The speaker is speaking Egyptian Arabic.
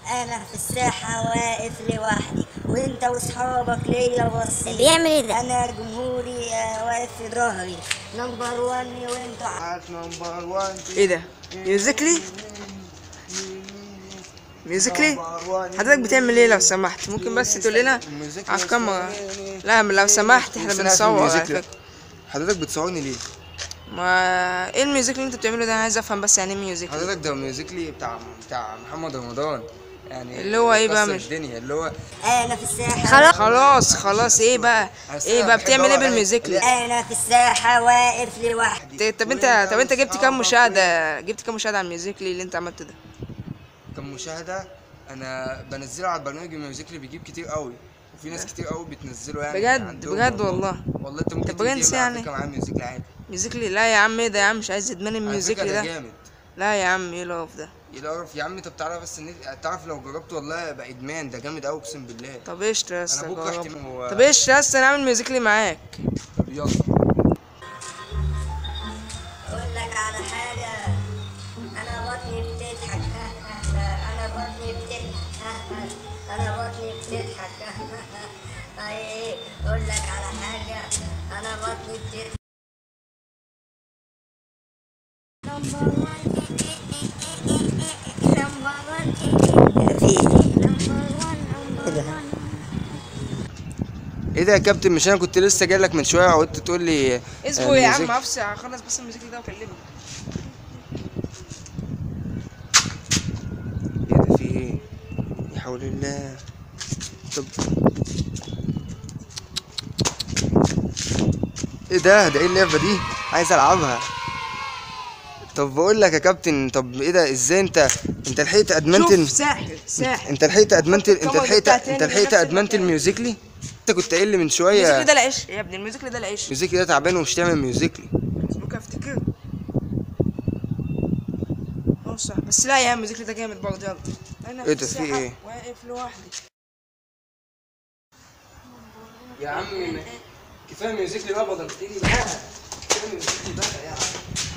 انا في الساحة واقف لوحدي وانت واصحابك ليا باصين بيعمل ايه ده؟ انا جمهوري آه، واقف في ظهري نمبر 1 وانتوا عارف نمبر 1 ايه ده ميوزيكلي ميوزيكلي حضرتك بتعمل ايه لو سمحت ممكن بس تقول لنا على الكاميرا لا لو سمحت احنا بنصور على فكرة. حضرتك بتصورني ليه؟ ما ايه الميوزيكلي اللي انت بتعمله ده انا عايز افهم بس يعني ايه ميوزيكلي حضرتك ده ميوزيكلي بتاع بتاع محمد رمضان يعني اللي هو إيه بقى كسر مش- الدنيا اللي هو انا في الساحة خلاص. خلاص خلاص ايه بقى ايه بقى بتعمل ايه بالميوزيكلي انا في الساحة واقف لوحدي طب انت طب انت جبت كام مشاهدة جبت كام مشاهدة على الميوزيكلي اللي انت عملته ده كم مشاهدة انا بنزله على البرنامج الميوزيكلي بيجيب كتير قوي وفي ناس كتير قوي بتنزله يعني بجد- عندهم بجد والله. والله. والله انت ممكن طب برنس تيجي على يعني. فكرة معايا ميوزيكلي عادي ميوزيكلي لا يا عم ايه ده يا عم مش عايز ادمان على فكرة الميوزيكلي ده ده جامد لا يا عم ايه القرف ده يقرف يا عم طب تعرف بس ان تعرف لو جربته والله بقى ادمان ده جامد قوي اقسم بالله طب قشطة يا اسطى انا بكره جرب. احتمال هو طب قشطة يا اسطى نعمل ميوزيكلي معاك طب يلا اقول لك على حاجة انا بطني بتضحك انا بطني بتضحك انا بطني بتضحك ايه اقول لك على حاجة انا بطني بتضحك ايه ده يا كابتن مش انا كنت لسه جاي لك من شويه وقلت تقول لي اصبر يا عم افصل هخلص بس الميوزيكلي ده واكلمك ايه ده في ايه يا حول الله طب ايه ده ده ايه اللعبه دي عايز العبها طب بقول لك يا كابتن طب ايه ده ازاي انت انت لحقت ادمنت شوف ال... ساحر ساحر انت لحقت ادمنت ال- انت الكاميرا لحقت بتاعت انت تاني لحقت بنفس ادمنت المكان. الميوزيكلي انت كنت قايل لي من الميوزيكلي شويه ده العيش يا ابني الميوزيكلي ده العيش الميوزيكلي ده تعبان ومش تعمل ميوزيكلي ممكن افتكر اه صح بس لا يا عم الميوزيكلي ده جامد برضه يلا انا ايه ده، في الساحة ايه؟ واقف لوحدي يا عم كفايه ميوزيكلي بقى بدل تيجي بقى كفايه ميوزيكلي بقى يا عم